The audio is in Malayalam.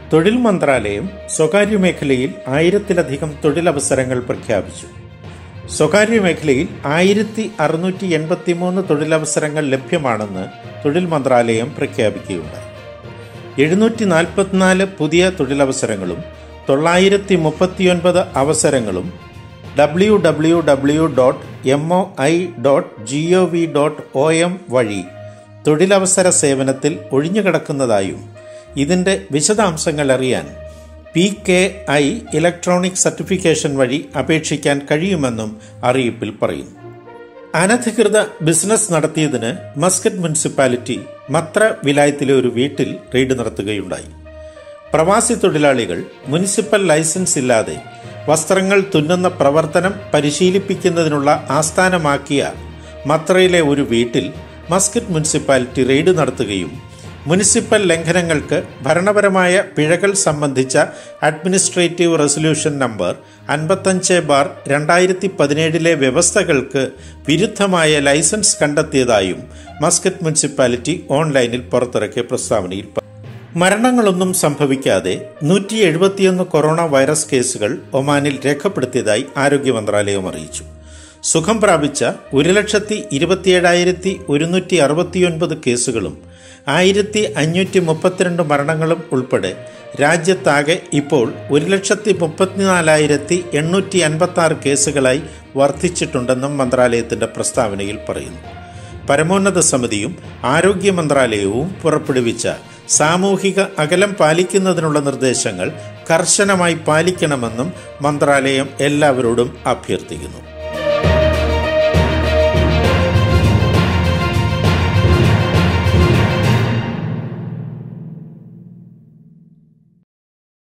തൊഴിൽ മന്ത്രാലയം സ്വകാര്യ മേഖലയിൽ ആയിരത്തിലധികം തൊഴിലവസരങ്ങൾ പ്രഖ്യാപിച്ചു സ്വകാര്യ മേഖലയിൽ ആയിരത്തി അറുന്നൂറ്റി എൺപത്തി മൂന്ന് തൊഴിലവസരങ്ങൾ ലഭ്യമാണെന്ന് തൊഴിൽ മന്ത്രാലയം പ്രഖ്യാപിക്കുകയുണ്ടായി എഴുന്നൂറ്റി നാൽപ്പത്തിനാല് പുതിയ തൊഴിലവസരങ്ങളും തൊള്ളായിരത്തി മുപ്പത്തിയൊൻപത് അവസരങ്ങളും W W W dot M O I dot G O V dot O M വഴി തൊഴിലവസര സേവനത്തിൽ ഒഴിഞ്ഞുകിടക്കുന്നതായും ഇതിൻ്റെ വിശദാംശങ്ങൾ അറിയാൻ P K I electronic certification വഴി അപേക്ഷിക്കാൻ കഴിയുമെന്നും അറിയിപ്പിൽ പറയുന്നു അനധികൃത ബിസിനസ് നടത്തിയതിന് മസ്കറ്റ് മുനിസിപ്പാലിറ്റി മത്ര വിലായത്തിലെ ഒരു വീട്ടിൽ റെയ്ഡ് നടത്തുകയുണ്ടായി പ്രവാസി തൊഴിലാളികൾ മുനിസിപ്പൽ ലൈസൻസ് ഇല്ലാതെ വസ്ത്രങ്ങൾ തുന്നുന്ന പ്രവർത്തനം പരിശീലിപ്പിക്കുന്നതിനുള്ള ആസ്ഥാനമാക്കിയ മത്രയിലെ ഒരു വീട്ടിൽ മസ്കറ്റ് മുനിസിപ്പാലിറ്റി റെയ്ഡ് നടത്തുകയും മുനിസിപ്പൽ ലംഘനങ്ങൾക്ക് ഭരണപരമായ പിഴകൾ സംബന്ധിച്ച അഡ്മിനിസ്ട്രേറ്റീവ് റെസൊല്യൂഷൻ നമ്പർ അൻപത്തഞ്ച് ബാർ രണ്ടായിരത്തി പതിനേഴിലെ വ്യവസ്ഥകൾക്ക് വിരുദ്ധമായ ലൈസൻസ് കണ്ടെത്തിയതായും മസ്കറ്റ് മുനിസിപ്പാലിറ്റി ഓൺലൈനിൽ പുറത്തിറക്കിയ പ്രസ്താവനയിൽ മരണങ്ങളൊന്നും സംഭവിക്കാതെ നൂറ്റി എഴുപത്തിയൊന്ന് കൊറോണ വൈറസ് കേസുകൾ ഒമാനിൽ രേഖപ്പെടുത്തിയതായി ആരോഗ്യ മന്ത്രാലയം അറിയിച്ചു സുഖം പ്രാപിച്ച ഒരു ലക്ഷത്തി ഇരുപത്തിയേഴായിരത്തി ഒരുന്നൂറ്റി അറുപത്തിയൊൻപത് കേസുകളും ആയിരത്തി അഞ്ഞൂറ്റി മുപ്പത്തിരണ്ട് മരണങ്ങളും ഉൾപ്പെടെ രാജ്യത്താകെ ഇപ്പോൾ ഒരു ലക്ഷത്തി മുപ്പത്തിനാലായിരത്തി എണ്ണൂറ്റി അൻപത്തി ആറ് കേസുകളായി വർദ്ധിച്ചിട്ടുണ്ടെന്നും മന്ത്രാലയത്തിന്റെ പ്രസ്താവനയിൽ പറയുന്നു പരമോന്നത സമിതിയും ആരോഗ്യ മന്ത്രാലയവും പുറപ്പെടുവിച്ച സാമൂഹിക അകലം പാലിക്കുന്നതിനുള്ള നിർദ്ദേശങ്ങൾ കർശനമായി പാലിക്കണമെന്നും മന്ത്രാലയം എല്ലാവരോടും അഭ്യർത്ഥിക്കുന്നു